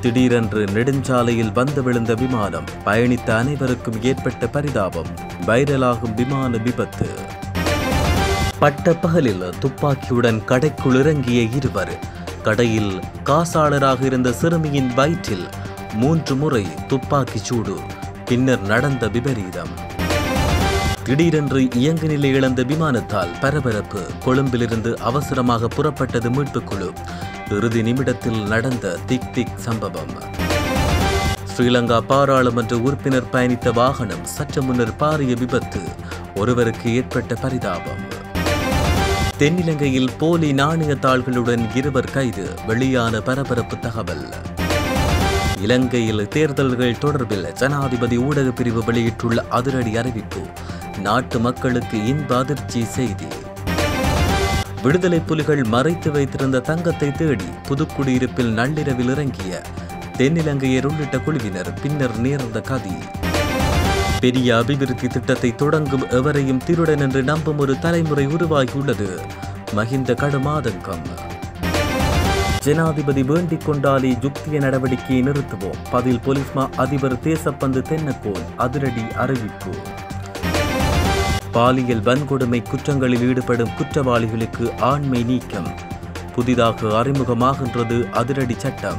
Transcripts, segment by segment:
திடீரென்று நெடுஞ்சாலையில் வந்து விழுந்த விமானம் பயணித்த அனைவருக்கும் ஏற்பட்ட பரிதாபம் வைரலாகும் விமான விபத்து பட்ட பகலில் துப்பாக்கியுடன் கடைக்குள் இறங்கிய இருவர் கடையில் காசாளராக இருந்த சிறுமியின் வயிற்றில் மூன்று முறை துப்பாக்கி சூடு பின்னர் நடந்த விபரீதம் திடீரென்று இயங்கு நிலை இழந்த விமானத்தால் பரபரப்பு கொழும்பிலிருந்து அவசரமாக புறப்பட்டது மீட்புக் குழு இறுதி நிமிடத்தில் நடந்த திக் திக் சம்பவம் ஸ்ரீலங்கா பாராளுமன்ற உறுப்பினர் பயணித்த வாகனம் சற்று முன்னர் பாரிய விபத்து ஒருவருக்கு ஏற்பட்ட பரிதாபம் தென்னிலங்கையில் போலி நாணய தாள்களுடன் இருவர் கைது வெளியான பரபரப்பு தகவல் இலங்கையில் தேர்தல்கள் தொடர்பில் ஜனாதிபதி ஊடகப் பிரிவு வெளியிட்டுள்ள அதிரடி அறிவிப்பு நாட்டு மக்களுக்கு இன்ப அதிர்ச்சி செய்தி விடுதலை புலிகள் மறைத்து வைத்திருந்த தங்கத்தை தேடி புதுக்குடியிருப்பில் நள்ளிரவில் இறங்கிய தென்னிலங்கையர் உள்ளிட்ட குழுவினர் பின்னர் நேர்ந்த கதி பெரிய அபிவிருத்தி திட்டத்தை தொடங்கும் எவரையும் திருடன் என்று நம்பும் ஒரு தலைமுறை உருவாகியுள்ளது மகிந்த கடுமாதங்கம் ஜனாதிபதி வேண்டிக் கொண்டாலே யுக்திய நடவடிக்கையை நிறுத்துவோம் பதில் பொலிஸ்மா அதிபர் தேசப்பந்து தென்னக்கோல் அதிரடி அறிவிப்பு பாலியல் வன்கொடுமை குற்றங்களில் ஈடுபடும் குற்றவாளிகளுக்கு ஆண்மை நீக்கம் புதிதாக அறிமுகமாகின்றது அதிரடி சட்டம்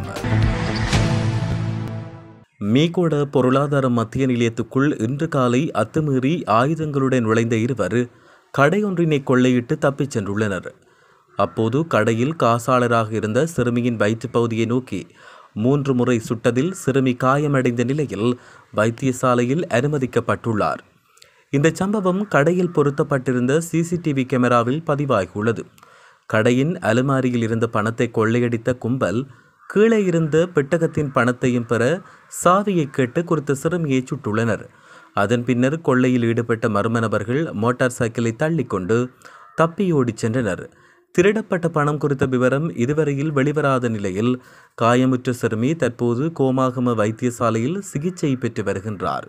மீகோட பொருளாதார மத்திய நிலையத்துக்குள் இன்று காலை அத்துமீறி ஆயுதங்களுடன் நுழைந்த இருவர் கடையொன்றினை கொள்ளையிட்டு தப்பிச் சென்றுள்ளனர் அப்போது கடையில் காசாளராக இருந்த சிறுமியின் வயிற்றுப் பகுதியை நோக்கி மூன்று முறை சுட்டதில் சிறுமி காயமடைந்த நிலையில் வைத்தியசாலையில் அனுமதிக்கப்பட்டுள்ளார் இந்த சம்பவம் கடையில் பொருத்தப்பட்டிருந்த சிசிடிவி கேமராவில் பதிவாகியுள்ளது கடையின் அலுமாரியில் இருந்த பணத்தை கொள்ளையடித்த கும்பல் கீழே இருந்த பெட்டகத்தின் பணத்தையும் பெற சாவியை கேட்டு குறித்த சிறுமியை சுட்டுள்ளனர் அதன் பின்னர் கொள்ளையில் ஈடுபட்ட மர்ம நபர்கள் மோட்டார் சைக்கிளை தள்ளிக்கொண்டு தப்பியோடிச் சென்றனர் திருடப்பட்ட பணம் குறித்த விவரம் இதுவரையில் வெளிவராத நிலையில் காயமுற்ற சிறுமி தற்போது கோமாகம வைத்தியசாலையில் சிகிச்சை பெற்று வருகின்றார்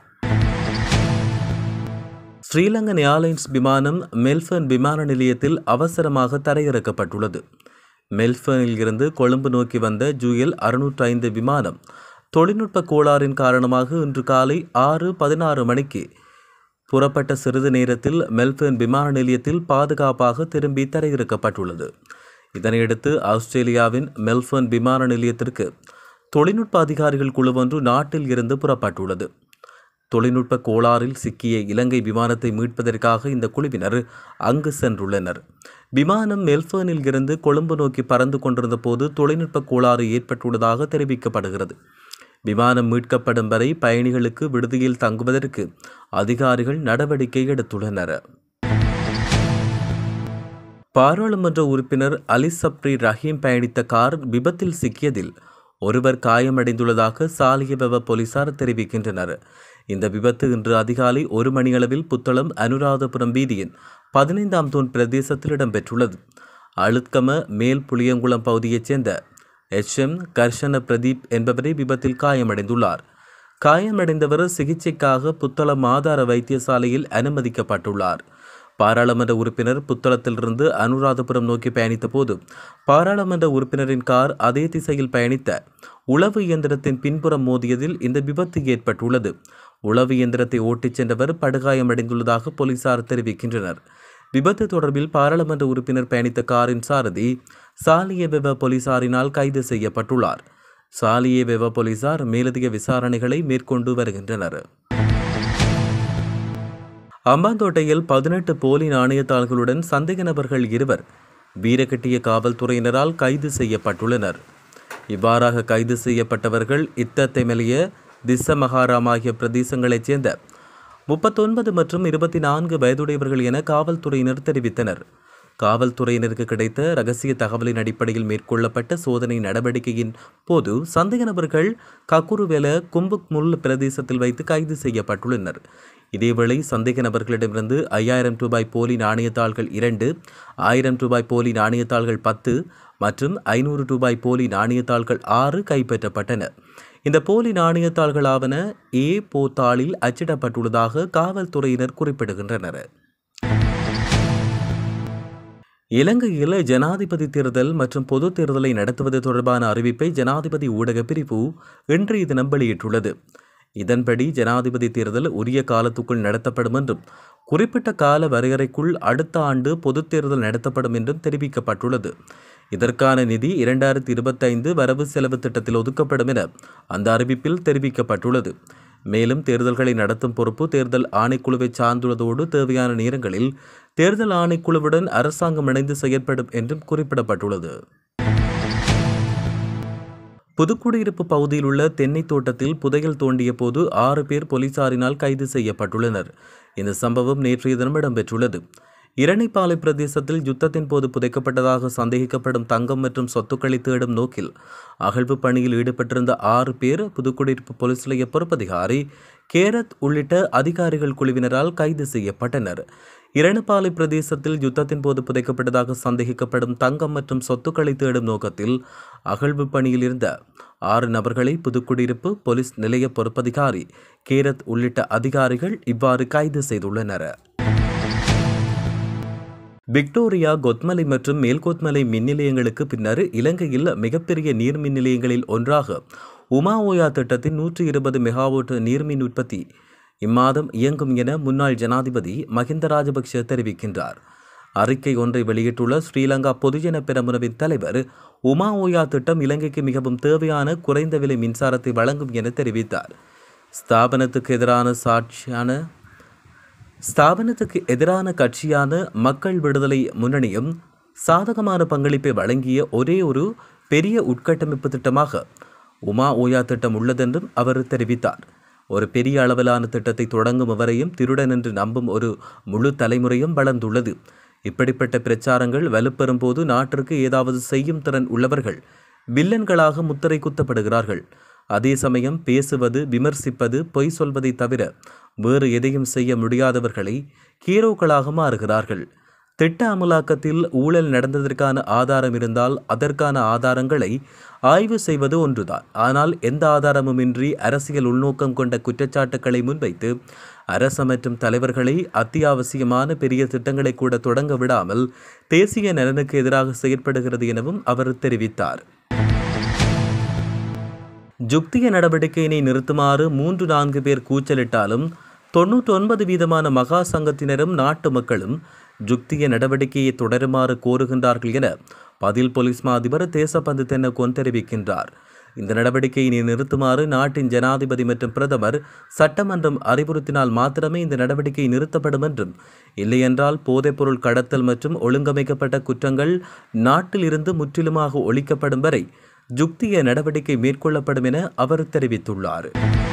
ஸ்ரீலங்கன் ஏர்லைன்ஸ் விமானம் மெல்பர்ன் விமான நிலையத்தில் அவசரமாக தரையிறக்கப்பட்டுள்ளது மெல்பர்னில் இருந்து கொழும்பு நோக்கி வந்த ஜூஎல் அறுநூற்று ஐந்து விமானம் தொழில்நுட்ப கோளாறின் காரணமாக இன்று காலை ஆறு பதினாறு மணிக்கு புறப்பட்ட சிறிது நேரத்தில் மெல்பர்ன் விமான நிலையத்தில் பாதுகாப்பாக திரும்பி தரையிறக்கப்பட்டுள்ளது இதனையடுத்து ஆஸ்திரேலியாவின் மெல்பர்ன் விமான நிலையத்திற்கு தொழில்நுட்ப அதிகாரிகள் குழு ஒன்று நாட்டில் இருந்து புறப்பட்டுள்ளது தொழில்நுட்ப கோளாறில் சிக்கிய இலங்கை விமானத்தை மீட்பதற்காக இந்த குழுவினர் அங்கு சென்றுள்ளனர் விமானம் மெல்பர்னில் இருந்து கொழும்பு நோக்கி பறந்து கொண்டிருந்த போது தொழில்நுட்ப கோளாறு ஏற்பட்டுள்ளதாக தெரிவிக்கப்படுகிறது விமானம் மீட்கப்படும் வரை பயணிகளுக்கு விடுதியில் தங்குவதற்கு அதிகாரிகள் நடவடிக்கை எடுத்துள்ளனர் பாராளுமன்ற உறுப்பினர் அலி சப்ரி ரஹீம் பயணித்த கார் விபத்தில் சிக்கியதில் ஒருவர் காயமடைந்துள்ளதாக சாலியபவ போலீசார் தெரிவிக்கின்றனர் இந்த விபத்து இன்று அதிகாலை ஒரு மணியளவில் புத்தளம் அனுராதபுரம் வீதியின் பதினைந்தாம் தூண் பிரதேசத்தில் இடம்பெற்றுள்ளது அழுத்கம மேல் புளியங்குளம் பகுதியைச் சேர்ந்த எச் எம் கர்ஷன பிரதீப் என்பவரே விபத்தில் காயமடைந்துள்ளார் காயமடைந்தவர் சிகிச்சைக்காக புத்தளம் ஆதார வைத்தியசாலையில் அனுமதிக்கப்பட்டுள்ளார் பாராளுமன்ற உறுப்பினர் புத்தளத்திலிருந்து அனுராதபுரம் நோக்கி பயணித்த போது பாராளுமன்ற உறுப்பினரின் கார் அதே திசையில் பயணித்த உளவு இயந்திரத்தின் பின்புறம் மோதியதில் இந்த விபத்து ஏற்பட்டுள்ளது உளவு இயந்திரத்தை ஓட்டிச் சென்றவர் படுகாயமடைந்துள்ளதாக போலீசார் தெரிவிக்கின்றனர் விபத்து தொடர்பில் பாராளுமன்ற உறுப்பினர் பயணித்த காரின் சாரதி சாலியவெவ போலீசாரினால் கைது செய்யப்பட்டுள்ளார் சாலியவெவ போலீசார் மேலதிக விசாரணைகளை மேற்கொண்டு வருகின்றனர் அம்பாந்தோட்டையில் பதினெட்டு போலி நாணயத்தாள்களுடன் சந்தேக நபர்கள் இருவர் வீரகட்டிய காவல்துறையினரால் கைது செய்யப்பட்டுள்ளனர் இவ்வாறாக கைது செய்யப்பட்டவர்கள் இத்தத்தைமலிய திஸ்ஸமகாராம் ஆகிய பிரதேசங்களைச் சேர்ந்த முப்பத்தொன்பது மற்றும் இருபத்தி நான்கு வயதுடையவர்கள் என காவல்துறையினர் தெரிவித்தனர் காவல்துறையினருக்கு கிடைத்த ரகசிய தகவலின் அடிப்படையில் மேற்கொள்ளப்பட்ட சோதனை நடவடிக்கையின் போது சந்தேக நபர்கள் கக்குருவெல கும்புக் முல் பிரதேசத்தில் வைத்து கைது செய்யப்பட்டுள்ளனர் இதேவேளை சந்தேக நபர்களிடமிருந்து ஐயாயிரம் ரூபாய் போலி நாணயத்தாள்கள் இரண்டு ஆயிரம் ரூபாய் போலி நாணயத்தாள்கள் பத்து மற்றும் ஐநூறு ரூபாய் போலி நாணயத்தாள்கள் ஆறு கைப்பற்றப்பட்டன இந்த போலி நாணயத்தாள்களாவன ஏ போத்தாளில் அச்சிடப்பட்டுள்ளதாக காவல்துறையினர் குறிப்பிடுகின்றனர் இலங்கையில் ஜனாதிபதி தேர்தல் மற்றும் பொது தேர்தலை நடத்துவது தொடர்பான அறிவிப்பை ஜனாதிபதி ஊடக பிரிவு இன்றைய தினம் வெளியிட்டுள்ளது இதன்படி ஜனாதிபதி தேர்தல் உரிய காலத்துக்குள் நடத்தப்படும் என்றும் குறிப்பிட்ட கால வரையறைக்குள் அடுத்த ஆண்டு பொதுத் தேர்தல் நடத்தப்படும் என்றும் தெரிவிக்கப்பட்டுள்ளது இதற்கான நிதி இரண்டாயிரத்தி இருபத்தைந்து வரவு செலவு திட்டத்தில் ஒதுக்கப்படும் என அந்த அறிவிப்பில் தெரிவிக்கப்பட்டுள்ளது மேலும் தேர்தல்களை நடத்தும் பொறுப்பு தேர்தல் ஆணைக்குழுவை சார்ந்துள்ளதோடு தேவையான நேரங்களில் தேர்தல் ஆணைக்குழுவுடன் அரசாங்கம் இணைந்து செயற்படும் என்றும் குறிப்பிடப்பட்டுள்ளது புதுக்குடியிருப்பு பகுதியில் உள்ள தென்னை தோட்டத்தில் புதையல் தோண்டிய போது ஆறு பேர் போலீசாரினால் கைது செய்யப்பட்டுள்ளனர் இந்த சம்பவம் நேற்றைய தினம் இடம்பெற்றுள்ளது இரணைப்பாலை பிரதேசத்தில் யுத்தத்தின் போது புதைக்கப்பட்டதாக சந்தேகிக்கப்படும் தங்கம் மற்றும் சொத்துக்களை தேடும் நோக்கில் அகழ்வு பணியில் ஈடுபட்டிருந்த ஆறு பேர் புதுக்குடியிருப்பு போலீஸ் நிலைய பொறுப்பதிகாரி கேரத் உள்ளிட்ட அதிகாரிகள் குழுவினரால் கைது செய்யப்பட்டனர் இரணுப்பாலை பிரதேசத்தில் யுத்தத்தின் போது புதைக்கப்பட்டதாக சந்தேகிக்கப்படும் தங்கம் மற்றும் சொத்துக்களை தேடும் நோக்கத்தில் அகழ்வு பணியில் இருந்த ஆறு நபர்களை புதுக்குடியிருப்பு போலீஸ் நிலைய பொறுப்பதிகாரி கேரத் உள்ளிட்ட அதிகாரிகள் இவ்வாறு கைது செய்துள்ளனர் விக்டோரியா கொத்மலை மற்றும் மேல்கொத்மலை மின் நிலையங்களுக்கு பின்னர் இலங்கையில் மிகப்பெரிய நீர் மின் நிலையங்களில் ஒன்றாக உமா ஓயா திட்டத்தின் நூற்றி இருபது மெகாவாட் நீர்மின் உற்பத்தி இம்மாதம் இயங்கும் என முன்னாள் ஜனாதிபதி மஹிந்த ராஜபக்ஷ தெரிவிக்கின்றார் அறிக்கை ஒன்றை வெளியிட்டுள்ள ஸ்ரீலங்கா பொதுஜன பெரமுனவின் தலைவர் உமா ஓயா திட்டம் இலங்கைக்கு மிகவும் தேவையான குறைந்த விலை மின்சாரத்தை வழங்கும் என தெரிவித்தார் ஸ்தாபனத்துக்கு எதிரான சாட்சியான ஸ்தாபனத்துக்கு எதிரான கட்சியான மக்கள் விடுதலை முன்னணியும் சாதகமான பங்களிப்பை வழங்கிய ஒரே ஒரு பெரிய உட்கட்டமைப்பு திட்டமாக உமா ஓயா திட்டம் உள்ளதென்றும் அவர் தெரிவித்தார் ஒரு பெரிய அளவிலான திட்டத்தை தொடங்கும் வரையும் திருடன் என்று நம்பும் ஒரு முழு தலைமுறையும் வளர்ந்துள்ளது இப்படிப்பட்ட பிரச்சாரங்கள் வலுப்பெறும் போது நாட்டிற்கு ஏதாவது செய்யும் திறன் உள்ளவர்கள் வில்லன்களாக முத்திரை குத்தப்படுகிறார்கள் அதே சமயம் பேசுவது விமர்சிப்பது பொய் சொல்வதை தவிர வேறு எதையும் செய்ய முடியாதவர்களை ஹீரோக்களாக மாறுகிறார்கள் திட்ட அமலாக்கத்தில் ஊழல் நடந்ததற்கான ஆதாரம் இருந்தால் அதற்கான ஆதாரங்களை ஆய்வு செய்வது ஒன்றுதான் ஆனால் எந்த ஆதாரமுமின்றி அரசியல் உள்நோக்கம் கொண்ட குற்றச்சாட்டுக்களை முன்வைத்து அரச மற்றும் தலைவர்களை அத்தியாவசியமான பெரிய திட்டங்களை கூட தொடங்க விடாமல் தேசிய நலனுக்கு எதிராக செயற்படுகிறது எனவும் அவர் தெரிவித்தார் ஜுக்திய நடவடிக்கையினை நிறுத்துமாறு மூன்று நான்கு பேர் கூச்சலிட்டாலும் தொன்னூற்றி ஒன்பது வீதமான மகா சங்கத்தினரும் நாட்டு மக்களும் ஜுக்திய நடவடிக்கையை தொடருமாறு கோருகின்றார்கள் என பதில் போலீஸ் மா அதிபர் தேசப்பந்து தென்னகோன் தெரிவிக்கின்றார் இந்த நடவடிக்கையினை நிறுத்துமாறு நாட்டின் ஜனாதிபதி மற்றும் பிரதமர் சட்டமன்றம் அறிவுறுத்தினால் மாத்திரமே இந்த நடவடிக்கை நிறுத்தப்படும் என்றும் இல்லையென்றால் போதைப்பொருள் கடத்தல் மற்றும் ஒழுங்கமைக்கப்பட்ட குற்றங்கள் நாட்டில் இருந்து முற்றிலுமாக ஒழிக்கப்படும் வரை ஜுக்திய நடவடிக்கை மேற்கொள்ளப்படும் என அவர் தெரிவித்துள்ளார்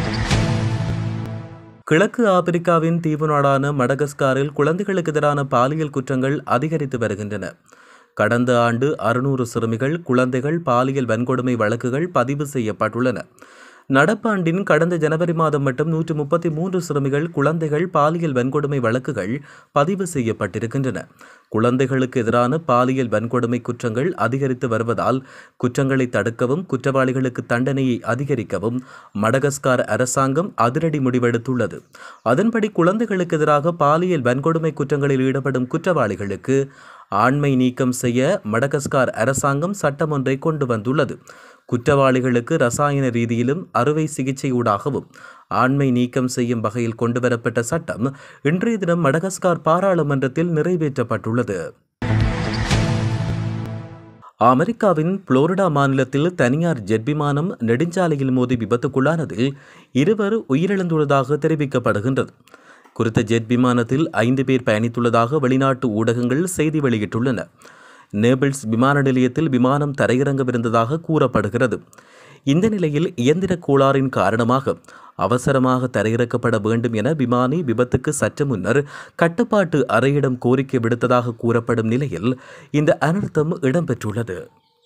கிழக்கு ஆப்பிரிக்காவின் தீவு நாடான மடகஸ்காரில் குழந்தைகளுக்கு எதிரான பாலியல் குற்றங்கள் அதிகரித்து வருகின்றன கடந்த ஆண்டு அறுநூறு சிறுமிகள் குழந்தைகள் பாலியல் வன்கொடுமை வழக்குகள் பதிவு செய்யப்பட்டுள்ளன நடப்பாண்டின் கடந்த ஜனவரி மாதம் மட்டும் நூற்று முப்பத்தி மூன்று சிறுமிகள் குழந்தைகள் பாலியல் வன்கொடுமை வழக்குகள் பதிவு செய்யப்பட்டிருக்கின்றன குழந்தைகளுக்கு எதிரான பாலியல் வன்கொடுமை குற்றங்கள் அதிகரித்து வருவதால் குற்றங்களை தடுக்கவும் குற்றவாளிகளுக்கு தண்டனையை அதிகரிக்கவும் மடகஸ்கார் அரசாங்கம் அதிரடி முடிவெடுத்துள்ளது அதன்படி குழந்தைகளுக்கு எதிராக பாலியல் வன்கொடுமை குற்றங்களில் ஈடுபடும் குற்றவாளிகளுக்கு ஆண்மை நீக்கம் செய்ய மடகஸ்கார் அரசாங்கம் சட்டம் ஒன்றை கொண்டு வந்துள்ளது குற்றவாளிகளுக்கு ரசாயன ரீதியிலும் அறுவை சிகிச்சையூடாகவும் ஆண்மை நீக்கம் செய்யும் வகையில் கொண்டுவரப்பட்ட சட்டம் இன்றைய தினம் மடகஸ்கார் பாராளுமன்றத்தில் நிறைவேற்றப்பட்டுள்ளது அமெரிக்காவின் புளோரிடா மாநிலத்தில் தனியார் ஜெட் விமானம் நெடுஞ்சாலையில் மோதி விபத்துக்குள்ளானதில் இருவர் உயிரிழந்துள்ளதாக தெரிவிக்கப்படுகின்றது குறித்த ஜெட் விமானத்தில் ஐந்து பேர் பயணித்துள்ளதாக வெளிநாட்டு ஊடகங்கள் செய்தி வெளியிட்டுள்ளன நேபிள்ஸ் விமான நிலையத்தில் விமானம் தரையிறங்கவிருந்ததாக கூறப்படுகிறது இந்த நிலையில் இயந்திர கோளாறின் காரணமாக அவசரமாக தரையிறக்கப்பட வேண்டும் என விமானி விபத்துக்கு சற்று முன்னர் கட்டுப்பாட்டு அறையிடம் கோரிக்கை விடுத்ததாக கூறப்படும் நிலையில் இந்த அனர்த்தம் இடம்பெற்றுள்ளது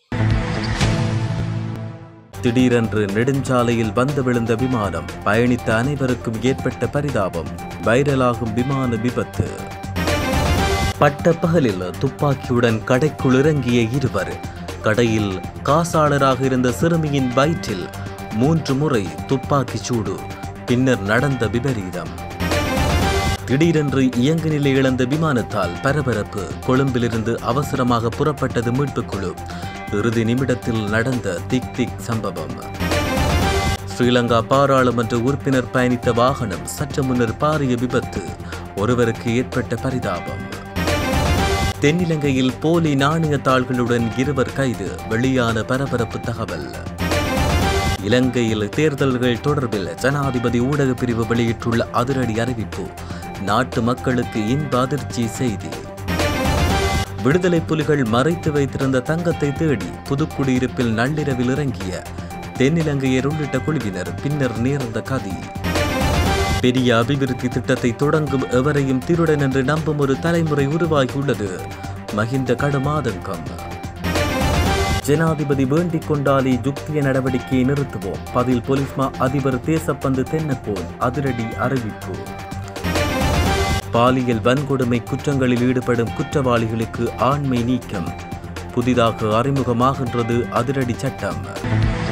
திடீரென்று நெடுஞ்சாலையில் வந்து விழுந்த விமானம் பயணித்த அனைவருக்கும் ஏற்பட்ட பரிதாபம் வைரலாகும் விமான விபத்து பட்ட பகலில் துப்பாக்கியுடன் கடைக்குள் இறங்கிய இருவர் கடையில் காசாளராக இருந்த சிறுமியின் வயிற்றில் மூன்று முறை துப்பாக்கி சூடு பின்னர் நடந்த விபரீதம் திடீரென்று இயங்கு நிலை இழந்த விமானத்தால் பரபரப்பு கொழும்பிலிருந்து அவசரமாக புறப்பட்டது மீட்புக் குழு இறுதி நிமிடத்தில் நடந்த திக் திக் சம்பவம் ஸ்ரீலங்கா பாராளுமன்ற உறுப்பினர் பயணித்த வாகனம் சற்று முன்னர் பாரிய விபத்து ஒருவருக்கு ஏற்பட்ட பரிதாபம் தென்னிலங்கையில் போலி நாணய தாள்களுடன் இருவர் கைது வெளியான பரபரப்பு தகவல் இலங்கையில் தேர்தல்கள் தொடர்பில் ஜனாதிபதி ஊடக பிரிவு வெளியிட்டுள்ள அதிரடி அறிவிப்பு நாட்டு மக்களுக்கு இன்ப அதிர்ச்சி செய்தி விடுதலை புலிகள் மறைத்து வைத்திருந்த தங்கத்தை தேடி புதுக்குடியிருப்பில் நள்ளிரவில் இறங்கிய தென்னிலங்கையர் உள்ளிட்ட குழுவினர் பின்னர் நேர்ந்த கதி பெரிய அபிவிருத்தி திட்டத்தை தொடங்கும் எவரையும் திருடன் என்று நம்பும் ஒரு தலைமுறை உருவாகியுள்ளது மகிந்த கடும் ஆதங்கம் ஜனாதிபதி வேண்டிக் கொண்டாலே யுக்திய நடவடிக்கையை நிறுத்துவோம் பதில் பொலிஸ்மா அதிபர் தேசப்பந்து தென்னப்போல் அதிரடி அறிவிப்பு பாலியல் வன்கொடுமை குற்றங்களில் ஈடுபடும் குற்றவாளிகளுக்கு ஆண்மை நீக்கம் புதிதாக அறிமுகமாகின்றது அதிரடி சட்டம்